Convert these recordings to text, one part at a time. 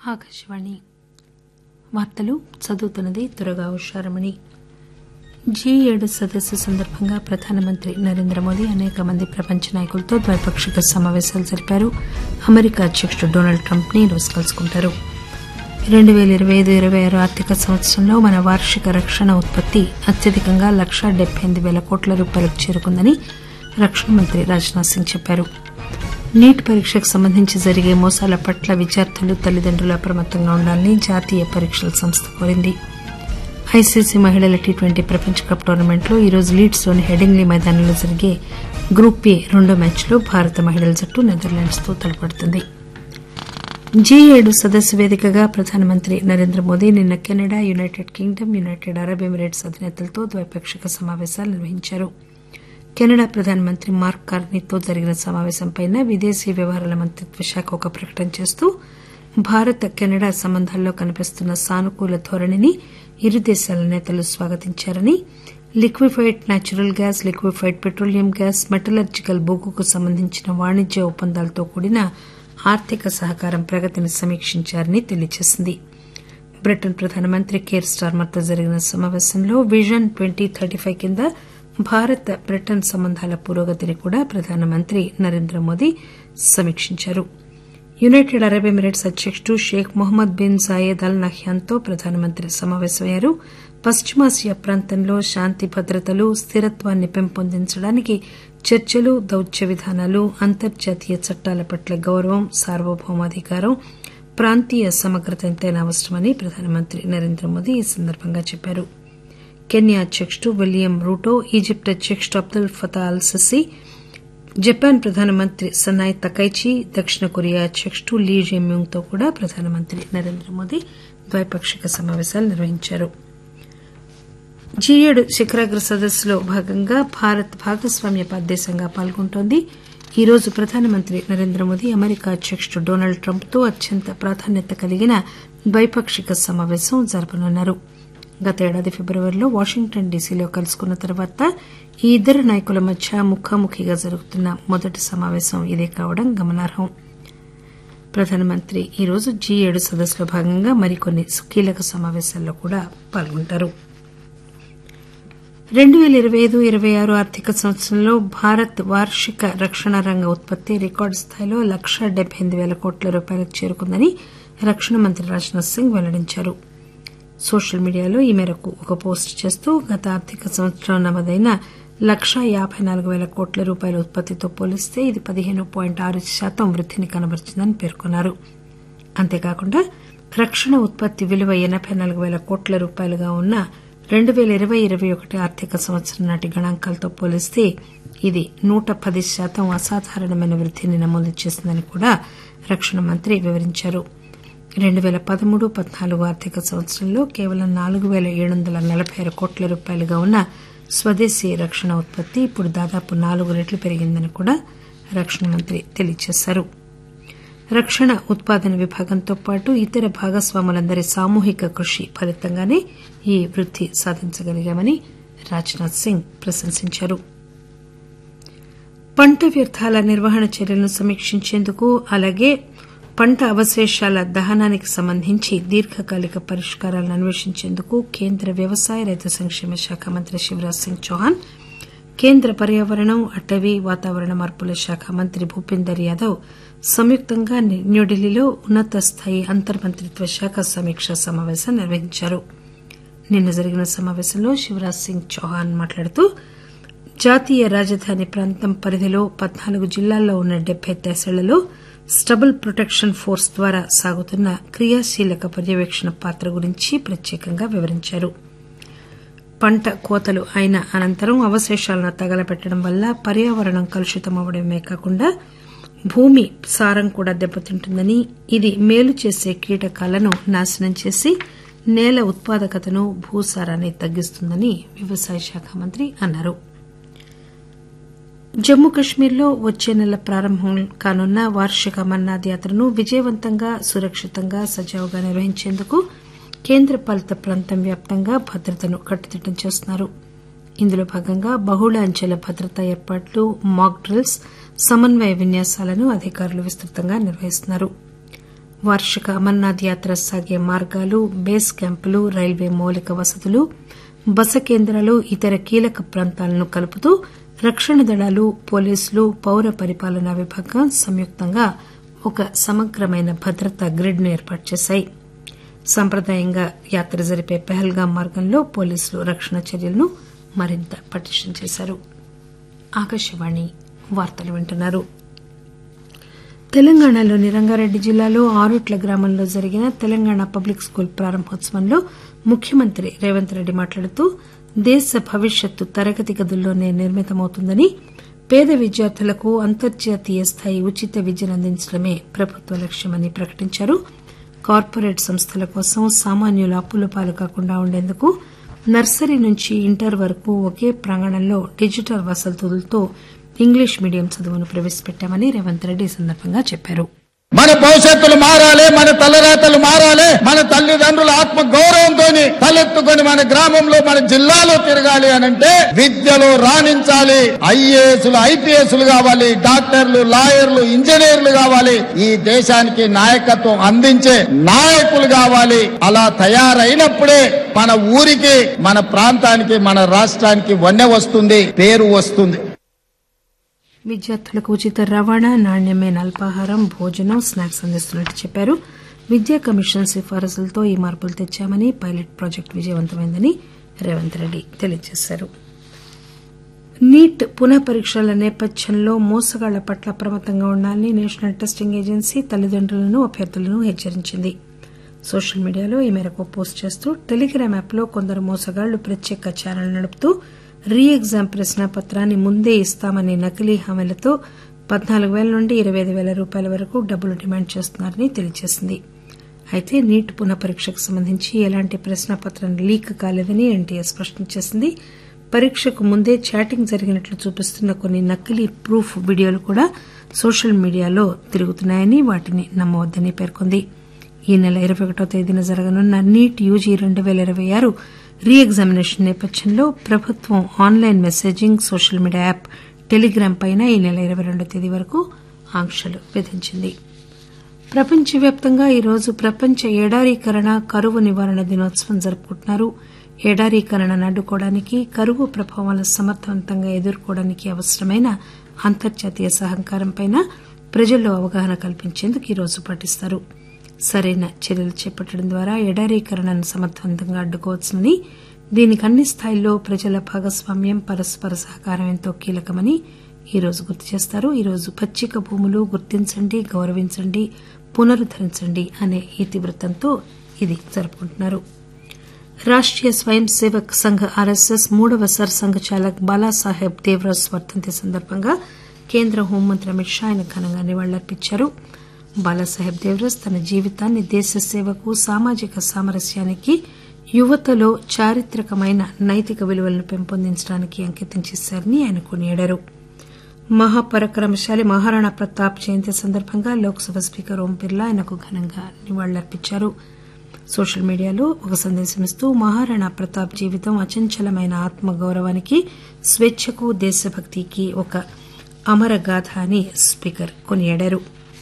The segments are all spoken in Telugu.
ఆకాశవాణి వార్తలు చదువుతున్నది దురగా ఉషారమణి జీ ఏడు సదస్సు సందర్భంగా ప్రధానమంత్రి నరేంద్ర మోదీ అనేక మంది ప్రపంచ నాయకులతో ద్వైపాక్షిక సమావేశాలు జరిపారు అమెరికా అధ్యకుడు డొనాల్డ్ ట్రంప్ ని ఈరోజు కలుసుకుంటారు రెండు పేల ఇరవై ఐదు ఇరవై ఆరు ఆర్థిక సంవత్సరంలో మన వార్షిక రక్షణ ఉత్పత్తి అత్యధికంగా లక్షా డెబ్బై ఎనిమిది పేల కోట్ల రూపాయలకు చేరుకుందని రక్షణ మంత్రి రాజ్నాథ్ సింగ్ చెప్పారు నీట్ పరీక్షకు సంబంధించి జరిగే మోసాల పట్ల విద్యార్థులు తల్లిదండ్రులు అప్రమత్తంగా ఉండాలని జాతీయ పరీక్షల సంస్థ కోరింది ఐసీసీ మహిళల టీ ట్వంటీ ప్రపంచ కప్ టోర్నమెంట్లో ఈరోజు లీడ్స్ లోని హెడింగ్లీ మైదానంలో జరిగే గ్రూప్ ఏ రెండో మ్యాచ్లో భారత మహిళల జట్టు నెదర్లాండ్స్ తో తలపడుతుంది జీ ఏడు సదస్సు వేదికగా ప్రధానమంత్రి నరేంద్ర మోదీ నిన్న Canada United Kingdom United Arab Emirates అధినేతలతో ద్వైపాక్షిక సమావేశాలు నిర్వహించారు కెనడా ప్రధానమంత్రి మార్క్ కార్నీతో జరిగిన సమావేశంపై విదేశీ వ్యవహారాల మంత్రిత్వ శాఖ ఒక ప్రకటన చేస్తూ భారత్ కెనడా సంబంధాల్లో కనిపిస్తున్న సానుకూల ధోరణిని ఇరు దేశాల నేతలు స్వాగతించారని liquefied natural gas liquefied petroleum gas metallurgical బొగ్గుకు సంబంధించిన వాణిజ్య ఒప్పందాలతో కూడిన ఆర్థిక సహకారం ప్రగతిని సమీక్షించారని తెలియజేసింది బ్రిటన్ ప్రధానమంత్రి కేర్ స్టార్మర్తో జరిగిన సమావేశంలో విజన్ ట్వంటీ థర్టీ ఫైవ్ కింద భారత్ బ్రిటన్ సంబంధాల పురోగతిని కూడా ప్రధానమంత్రి నరేంద్ర మోదీ సమీక్షించారు యునైటెడ్ అరబ్ ఎమిరేట్స్ అధ్యకుడు Sheikh Mohammed bin Zayed Al నహ్యాన్తో ప్రధానమంత్రి సమావేశమయ్యారు పశ్చిమాసియా ప్రాంతంలో శాంతి భద్రతలు స్థిరత్వాన్ని పెంపొందించడానికి చర్చలు దౌత్య విధానాలు అంతర్జాతీయ చట్టాల పట్ల గౌరవం సార్వభౌమాధికారం ప్రాంతీయ సమగ్రత ఎంతైనా అవసరమని ప్రధానమంత్రి నరేంద్ర మోదీ ఈ సందర్భంగా చెప్పారు కెన్యా అధ్యకుడు విలియం రూటో ఈజిప్ట్ అధ్యకుడు Abdel Fattah al Sisi Japan ప్రధానమంత్రి సనాయ్ తకైచి దక్షిణ కొరియా అధ్యకుడు లీ జెమ్యూంగ్ తో కూడా ప్రధానమంత్రి నరేంద్ర మోదీ ద్వైపాక్షిక సమావేశాలు నిర్వహించారు జీ ఏడు శిఖరాగ్ర సదస్సులో భాగంగా భారత్ భాగస్వామ్య దేశంగా పాల్గొంటోంది ఈ రోజు ప్రధానమంత్రి నరేంద్ర మోదీ అమెరికా అధ్యకుడు డొనాల్డ్ ట్రంప్ తో అత్యంత ప్రాధాన్యత కలిగిన ద్వైపాక్షిక సమావేశం జరపనున్నారు గత ఏడాది ఫిబ్రవరిలో వాషింగ్టన్ డీసీలో కలుసుకున్న తర్వాత ఈ ఇద్దరు నాయకుల మధ్య ముఖాముఖిగా జరుగుతున్న మొదటి సమావేశం ఇదే కావడం గమనార్హం ప్రధానమంత్రి ఈరోజు జీ ఏడు సదస్సులో భాగంగా మరికొన్ని కీలక సమావేశాల్లో కూడా పాల్గొంటారు రెండు పేల ఇరవై ఐదు ఇరవై ఆరు ఆర్థిక సంవత్సరంలో భారత్ వార్షిక రక్షణ రంగ ఉత్పత్తి రికార్డు స్థాయిలో లక్షా డెబ్బై ఎనిమిది పేల కోట్ల రూపాయలకు చేరుకుందని రక్షణ మంత్రి రాజ్నాథ్ సింగ్ వెల్లడించారు సోషల్ మీడియాలో ఈ మేరకు ఒక పోస్ట్ చేస్తూ గత ఆర్థిక సంవత్సరం నమోదైన లక్షా యాబై నాలుగు పేల కోట్ల రూపాయల ఉత్పత్తితో పోలిస్తే ఇది పదిహేను పాయింట్ ఆరు శాతం వృద్దిని కనబరిచిందని పేర్కొన్నారు అంతేకాకుండా రక్షణ ఉత్పత్తి విలువ ఎనబై నాలుగు పేల కోట్ల రూపాయలుగా ఉన్న రెండు పేల ఇరవై ఇరవై ఒకటి ఆర్థిక సంవత్సరం నాటి గణాంకాలతో పోలిస్తే ఇది నూట పది శాతం అసాధారణమైన వృద్దిని నమోదు చేసిందని కూడా రక్షణ మంత్రి వివరించారు రెండు పేల పదమూడు పద్నాలుగు ఆర్థిక సంవత్సరంలో కేవలం నాలుగు పేల ఏడు వందల నలబై ఆరు కోట్ల రూపాయలుగా ఉన్న స్వదేశీ రక్షణ ఉత్పత్తి ఇప్పుడు దాదాపు నాలుగు రెట్లు పెరిగిందని కూడా రక్షణ మంత్రి తెలియజేశారు రక్షణ ఉత్పాదన విభాగంతో పాటు ఇతర భాగస్వాములందరి సామూహిక కృషి ఫలితంగానే ఈ వృద్ది సాధించగలిగామని రాజ్నాథ్ సింగ్ ప్రశంసించారు పంట వ్యర్థాల నిర్వహణ చర్యలను సమీక్షించేందుకు అలాగే పంట అవశేషాల దహనానికి సంబంధించి దీర్ఘకాలిక పరిష్కారాలను అన్వేషించేందుకు కేంద్ర వ్యవసాయ రైతు సంక్షేమ శాఖ మంత్రి శివరాజ్ సింగ్ చౌహాన్ కేంద్ర పర్యావరణం అటవీ వాతావరణ మార్పుల శాఖ మంత్రి భూపేందర్ యాదవ్ సంయుక్తంగా న్యూఢిల్లీలో ఉన్నత స్థాయి అంతర్మంత్రిత్వ శాఖ సమీక్షా సమావేశం నిర్వహించారు నిన్న జరిగిన సమావేశంలో శివరాజ్ సింగ్ చౌహాన్ మాట్లాడుతూ జాతీయ రాజధాని ప్రాంతం పరిధిలో పద్నాలుగు జిల్లాల్లో ఉన్న డెబ్బై తహసీళ్లలో స్టబుల్ ప్రొటెక్షన్ ఫోర్స్ ద్వారా సాగుతున్న క్రియాశీలక పర్యవేక్షణ పాత్ర గురించి ప్రత్యేకంగా వివరించారు పంట కోతలు అయిన అనంతరం అవశేషాలను తగలబెట్టడం వల్ల పర్యావరణం కలుషితమవడమే కాకుండా భూమి సారం కూడా దెబ్బతింటుందని ఇది మేలు చేసే కీటకాలను నాశనం చేసి నేల ఉత్పాదకతను భూసారాన్ని తగ్గిస్తుందని వ్యవసాయ శాఖ మంత్రి అన్నారు జమ్మూ కశ్మీర్లో వచ్చే నెల ప్రారంభం కానున్న వార్షిక అమర్నాథ్ యాత్రను విజయవంతంగా సురక్షితంగా సజావుగా నిర్వహించేందుకు కేంద్ర పాలిత ప్రాంతం వ్యాప్తంగా భద్రతను కట్టుదిట్టం చేస్తున్నారు ఇందులో భాగంగా బహుళ అంచెల భద్రతా ఏర్పాట్లు మాక్ డ్రిల్స్ సమన్వయ విన్యాసాలను అధికారులు విస్తృతంగా నిర్వహిస్తున్నారు వార్షిక అమర్నాథ్ యాత్ర సాగే మార్గాలు బేస్ క్యాంపులు రైల్వే మౌలిక వసతులు బస కేంద్రాలు ఇతర కీలక ప్రాంతాలను కలుపుతూ రక్షణ దళాలు పోలీసులు పౌర పరిపాలనా విభాగం సంయుక్తంగా ఒక సమగ్రమైన భద్రతా గ్రిడ్ ను ఏర్పాటు చేశాయి సంప్రదాయంగా యాత్ర జరిపే పెహల్గాం మార్గంలో పోలీసులు రక్షణ చర్యలను మరింత పటిష్టం చేశారు ఆకాశవాణి వార్తలు వింటున్నారు తెలంగాణలోని రంగారెడ్డి జిల్లాలో ఆరుట్ల గ్రామంలో జరిగిన తెలంగాణ పబ్లిక్ స్కూల్ ప్రారంభోత్సవంలో ముఖ్యమంత్రి రేవంత్ రెడ్డి మాట్లాడుతూ దేశ భవిష్యత్తు తరగతి గదుల్లోనే నిర్మితమవుతుందని పేద విద్యార్థులకు అంతర్జాతీయ స్థాయి ఉచిత విద్యను అందించడమే ప్రభుత్వ లక్ష్యమని ప్రకటించారు కార్పొరేట్ సంస్థల కోసం సామాన్యులు అప్పుల పాలు కాకుండా ఉండేందుకు నర్సరీ నుంచి ఇంటర్ వరకు ఒకే ప్రాంగణంలో డిజిటల్ వసతులతో ఇంగ్లీష్ మీడియం చదువును ప్రవేశపెట్టామని రేవంత్ రెడ్డి ఈ సందర్భంగా చెప్పారు మన భవిష్యత్తులు మారాలి మన తలరాతలు మారాలి మన తల్లిదండ్రుల ఆత్మ గౌరవంతో తలెత్తుకొని మన గ్రామంలో మన జిల్లాలో తిరగాలి అనంటే విద్యలో రాణించాలి ఐఏఎస్లు ఐపీఎస్లు కావాలి డాక్టర్లు లాయర్లు ఇంజనీర్లు కావాలి ఈ దేశానికి నాయకత్వం అందించే నాయకులు కావాలి అలా తయారైనప్పుడే మన ఊరికి మన ప్రాంతానికి మన రాష్ట్రానికి వన్నె వస్తుంది పేరు వస్తుంది విద్యార్థులకు ఉచిత రవాణా నాణ్యమైన అల్పాహారం భోజనం స్నాక్స్ అందిస్తున్నట్టు చెప్పారు విద్యా కమిషన్ సిఫారసులతో ఈ మార్పులు తెచ్చామని పైలట్ ప్రాజెక్టు విజయవంతమైందని రేవంత్ రెడ్డి తెలియజేశారు నీట్ పునః పరీక్షల నేపథ్యంలో మోసగాళ్ల పట్ల అప్రమత్తంగా ఉండాలని నేషనల్ టెస్టింగ్ ఏజెన్సీ తల్లిదండ్రులను అభ్యర్థులను హెచ్చరించింది సోషల్ మీడియాలో ఈ మేరకు పోస్ట్ చేస్తూ టెలిగ్రామ్ యాప్లో కొందరు మోసగాళ్లు ప్రత్యేక ఛానల్ నడుపుతూ రీ ఎగ్జామ్ ప్రశ్నాపత్రాన్ని ముందే ఇస్తామనే నకిలీ హామీలతో పద్నాలుగు పేల నుండి ఇరవై ఐదు పేల రూపాయల వరకు డబ్బులు డిమాండ్ చేస్తున్నారని తెలియజేసింది అయితే నీట్ పునః పరీక్షకు సంబంధించి ఎలాంటి ప్రశ్నాపత్రం లీక్ కాలేదని ఎన్టీఏ స్పష్టం చేసింది పరీక్షకు ముందే చాటింగ్ జరిగినట్లు చూపిస్తున్న కొన్ని నకిలీ ప్రూఫ్ వీడియోలు కూడా సోషల్ మీడియాలో తిరుగుతున్నాయని వాటిని నమ్మవద్దని పేర్కొంది ఈ నెల ఇరవై ఒకటో తేదీన జరగనున్న నీట్ యూజీ రెండు పేల ఇరవై ఆరు రీ ఎగ్జామినేషన్ నేపథ్యంలో ప్రభుత్వం online messaging social media app Telegram పైన ఈ నెల ఇరవై రెండో తేదీ వరకు ఆంక్షలు విధించింది ప్రపంచవ్యాప్తంగా ఈరోజు ప్రపంచ ఎడారీకరణ కరువు నివారణ దినోత్సవం జరుపుకుంటున్నారు ఎడారీకరణను అడ్డుకోవడానికి కరువు ప్రభావాలను సమర్థవంతంగా ఎదుర్కోవడానికి అవసరమైన అంతర్జాతీయ సహకారంపై ప్రజల్లో అవగాహన కల్పించేందుకు ఈరోజు పాటిస్తారు సరైన చర్యలు చేపట్టడం ద్వారా ఎడారీకరణను సమర్థవంతంగా అడ్డుకోవచ్చునని దీనికి అన్ని స్థాయిల్లో ప్రజల భాగస్వామ్యం పరస్పర సహకారం ఎంతో కీలకమని ఈ రోజు గుర్తు చేస్తారు ఈ రోజు పచ్చిక భూములు గుర్తించండి గౌరవించండి పునరుద్దరించండి అనే ఇతివృత్తంతో ఇది జరుపుకుంటున్నారు రాష్టీయ స్వయం సేవక్ సంఘ్ ఆర్ఎస్ఎస్ మూడవ సర్సంఘ్ చాలక్ బాలాసాహెబ్ దేవరాజ్ వర్ధంతి సందర్భంగా కేంద్ర హోంమంత్రి అమిత్ షా ఆయన ఘనంగా నివాళులర్పించారు బాలాసాహెబ్ దేవరాజ్ తన జీవితాన్ని దేశ సేవకు సామాజిక సామరస్యానికి యువతలో చారిత్రకమైన నైతిక విలువలను పెంపొందించడానికి అంకితం చేశారని ఆయన కొనియాడారు మహాపరాక్రమశాలి మహారాణా ప్రతాప్ జయంతి సందర్భంగా లోక్సభ స్పీకర్ ఓం బిర్లా ఆయనకు ఘనంగా నివాళులర్పించారు సోషల్ మీడియాలో ఒక సందేశం ఇస్తూ మహారాణా ప్రతాప్ జీవితం అచంచలమైన ఆత్మగౌరవానికి స్వేచ్చకు దేశభక్తికి ఒక అమర గాథ అని స్పీకర్ కొనియాడారు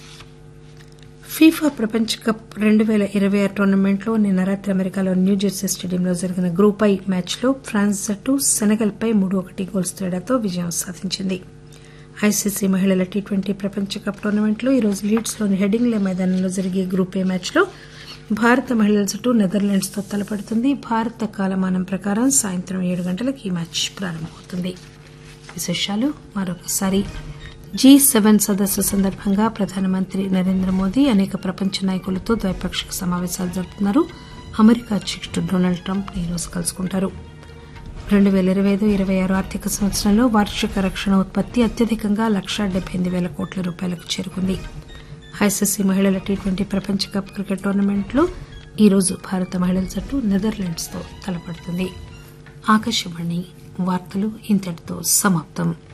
ఫీఫా ప్రపంచ కప్ రెండు పేల ఇరవై ఆరు టోర్నమెంట్లో నిన్న రాత్రి అమెరికాలో న్యూజెర్సీ స్టేడియంలో జరిగిన గ్రూప్ ఐ మ్యాచ్లో ఫ్రాన్స్ జట్టు సెనెగల్ పై మూడు ఒకటి గోల్స్ తేడాతో విజయం సాధించింది ఐసీసీ మహిళల టీ ట్వంటీ ప్రపంచ కప్ టోర్నమెంట్లో ఈరోజు లీడ్స్లోని హెడింగ్లే మైదానంలో జరిగే గ్రూప్ ఏ మ్యాచ్లో భారత మహిళల జట్టు నెదర్లాండ్స్తో తలపడుతుంది భారత కాలమానం ప్రకారం సాయంత్రం ఏడు గంటలకు ఈ మ్యాచ్ ప్రారంభమవుతుంది విశేషాలు మరొకసారి జీ సెవెన్ సదస్సు సందర్భంగా ప్రధానమంత్రి నరేంద్ర మోదీ అనేక ప్రపంచ నాయకులతో ద్వైపాక్షిక సమావేశాలు జరుపుతున్నారు అమెరికా అధ్యకుడు డొనాల్డ్ ట్రంప్ ఈ రోజు కలుసుకుంటారు రెండు పేల ఇరవై ఐదు ఇరవై ఆరు ఆర్థిక సంవత్సరంలో వార్షిక రక్షణ ఉత్పత్తి అత్యధికంగా లక్షా డెబ్బై ఎనిమిది పేల కోట్ల రూపాయలకు చేరుకుంది ఐసీసీ మహిళల టీ ట్వంటీ ప్రపంచ కప్ క్రికెట్ టోర్నమెంట్లో ఈరోజు భారత మహిళల జట్టు నెదర్లాండ్స్తో తలపడుతుంది ఆకాశవాణి వార్తలు ఇంతటితో సమాప్తం